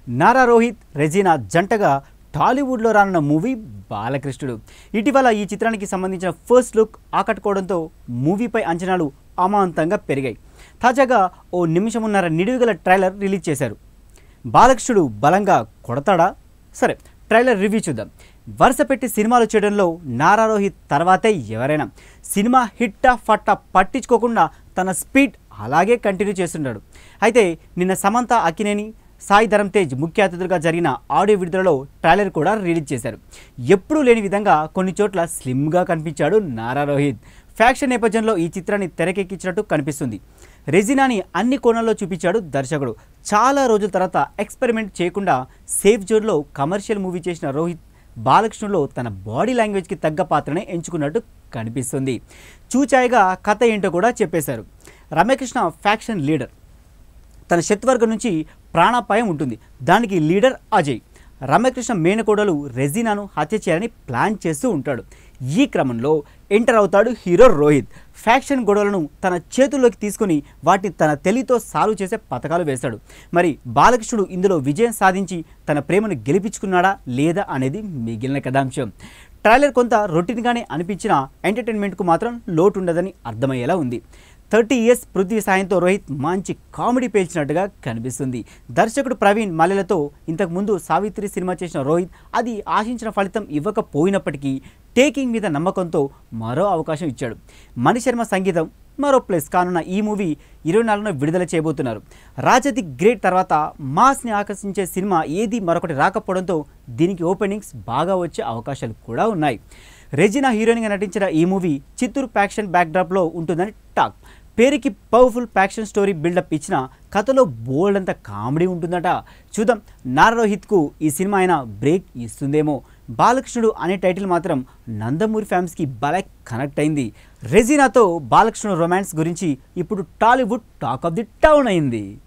నారా రోహిత్ రెజీనా జంటగా టాలీవుడ్లో రానున్న మూవీ బాలకృష్ణుడు ఇటీవల ఈ చిత్రానికి సంబంధించిన ఫస్ట్ లుక్ ఆకట్టుకోవడంతో మూవీపై అంచనాలు అమాంతంగా పెరిగాయి తాజాగా ఓ నిమిషమున్నర నిడివిగల ట్రైలర్ రిలీజ్ చేశారు బాలకృష్ణుడు బలంగా కొడతాడా సరే ట్రైలర్ రివ్యూ చూద్దాం వరుస పెట్టి సినిమాలు చేయడంలో నారా రోహిత్ తర్వాతే ఎవరైనా సినిమా హిట్టా ఫట్టా పట్టించుకోకుండా తన స్పీడ్ అలాగే కంటిన్యూ చేస్తున్నాడు అయితే నిన్న సమంత అక్కినేని సాయి ధరమ్ తేజ్ ముఖ్య అతిథులుగా జరిగిన ఆడియో విడుదలలో ట్రైలర్ కూడా రిలీజ్ చేశారు ఎప్పుడూ లేని విధంగా కొన్ని చోట్ల స్లిమ్గా కనిపించాడు నారా రోహిత్ ఫ్యాక్షన్ నేపథ్యంలో ఈ చిత్రాన్ని తెరకెక్కించినట్టు కనిపిస్తుంది రెజినాని అన్ని కోణాల్లో చూపించాడు దర్శకుడు చాలా రోజుల తర్వాత ఎక్స్పెరిమెంట్ చేయకుండా సేఫ్ జోన్లో కమర్షియల్ మూవీ చేసిన రోహిత్ బాలకృష్ణులో తన బాడీ లాంగ్వేజ్కి తగ్గ పాత్రనే ఎంచుకున్నట్టు కనిపిస్తుంది చూచాయిగా కథ ఏంటో కూడా చెప్పేశారు రమ్యకృష్ణ ఫ్యాక్షన్ లీడర్ తన శత్రువర్గం నుంచి ప్రాణాపాయం ఉంటుంది దానికి లీడర్ అజయ్ రమ్యకృష్ణ మేనకోడలు రెజీనాను హత్య చేయాలని ప్లాన్ చేస్తూ ఉంటాడు ఈ క్రమంలో ఎంటర్ అవుతాడు హీరో రోహిత్ ఫ్యాక్షన్ గొడవలను తన చేతుల్లోకి తీసుకుని వాటిని తన తెలితో సాల్వ్ చేసే పథకాలు వేశాడు మరి బాలకృష్ణుడు ఇందులో విజయం సాధించి తన ప్రేమను గెలిపించుకున్నాడా లేదా అనేది మిగిలిన కథాంశం ట్రైలర్ కొంత రొటీన్గానే అనిపించిన ఎంటర్టైన్మెంట్కు మాత్రం లోటు ఉండదని అర్థమయ్యేలా ఉంది థర్టీ ఇయర్స్ పృథ్వీ సాయంతో రోహిత్ మంచి కామెడీ పేల్చినట్టుగా కనిపిస్తుంది దర్శకుడు ప్రవీణ్ మల్లెలతో ఇంతకుముందు సావిత్రి సినిమా చేసిన రోహిత్ అది ఆశించిన ఫలితం ఇవ్వకపోయినప్పటికీ టేకింగ్ మీద నమ్మకంతో మరో అవకాశం ఇచ్చాడు మణిశర్మ సంగీతం మరో ప్లస్ కానున్న ఈ మూవీ ఇరవై నాలుగున విడుదల చేయబోతున్నారు రాజది గ్రేట్ తర్వాత మాస్ని ఆకర్షించే సినిమా ఏది మరొకటి రాకపోవడంతో దీనికి ఓపెనింగ్స్ బాగా వచ్చే అవకాశాలు కూడా ఉన్నాయి రెజినా హీరోయిన్గా నటించిన ఈ మూవీ చిత్తూరు ప్యాక్షన్ బ్యాక్డ్రాప్లో ఉంటుందని టాక్ పేరుకి పవర్ఫుల్ ప్యాక్షన్ స్టోరీ బిల్డప్ ఇచ్చిన కథలో బోల్డ్ అంత కామెడీ ఉంటుందట చూద్దాం నారా రోహిత్కు ఈ సినిమా అయినా బ్రేక్ ఇస్తుందేమో బాలకృష్ణుడు అనే టైటిల్ మాత్రం నందమూరి ఫ్యాన్స్కి భలే కనెక్ట్ అయింది రెజీనాతో బాలకృష్ణుడు రొమాన్స్ గురించి ఇప్పుడు Tollywood talk of the town అయింది